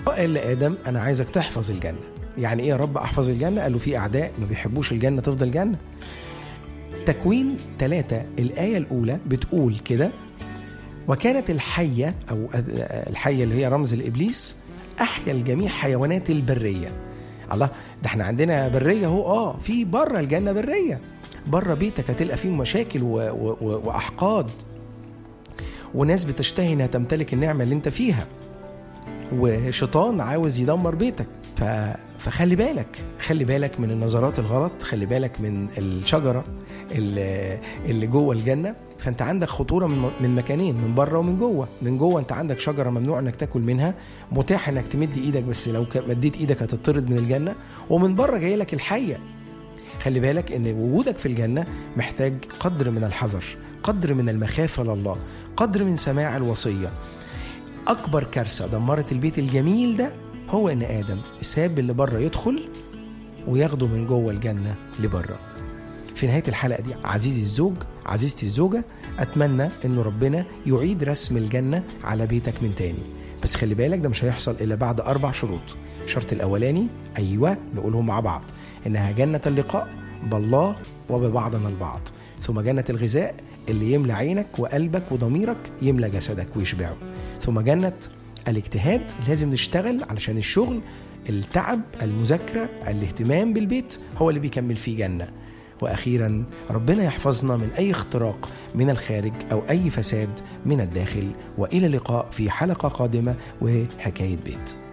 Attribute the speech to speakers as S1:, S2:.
S1: قال لآدم أنا عايزك تحفظ الجنة يعني إيه يا رب أحفظ الجنة؟ قال له في أعداء ما بيحبوش الجنة تفضل جنة تكوين ثلاثة الآية الأولى بتقول كده وكانت الحية أو الحية اللي هي رمز الإبليس أحيا الجميع حيوانات البرية الله ده احنا عندنا برية اهو اه في بره الجنة برية بره بيتك هتلقى فيه مشاكل و... و... و... وأحقاد وناس بتشتهي انها تمتلك النعمة اللي انت فيها وشيطان عاوز يدمر بيتك ف... فخلي بالك خلي بالك من النظرات الغلط خلي بالك من الشجرة اللي, اللي جوه الجنة فانت عندك خطورة من, من مكانين من بره ومن جوه من جوه انت عندك شجرة ممنوع انك تاكل منها متاح انك تمد ايدك بس لو مديت ايدك هتطرد من الجنة ومن بره جاي لك الحية خلي بالك ان وجودك في الجنة محتاج قدر من الحذر قدر من المخافة لله قدر من سماع الوصية أكبر كارثة دمرت البيت الجميل ده هو إن آدم ساب اللي بره يدخل وياخده من جوه الجنة لبره في نهاية الحلقة دي عزيزي الزوج عزيزتي الزوجة أتمنى إنه ربنا يعيد رسم الجنة على بيتك من تاني بس خلي بالك ده مش هيحصل إلا بعد أربع شروط الشرط الأولاني أيوة نقولهم مع بعض إنها جنة اللقاء بالله وببعضنا البعض ثم جنة الغذاء اللي يملى عينك وقلبك وضميرك يملى جسدك ويشبعه ثم جنة الاجتهاد لازم نشتغل علشان الشغل التعب المذاكرة الاهتمام بالبيت هو اللي بيكمل فيه جنة واخيرا ربنا يحفظنا من اي اختراق من الخارج او اي فساد من الداخل والى اللقاء في حلقه قادمه وحكايه بيت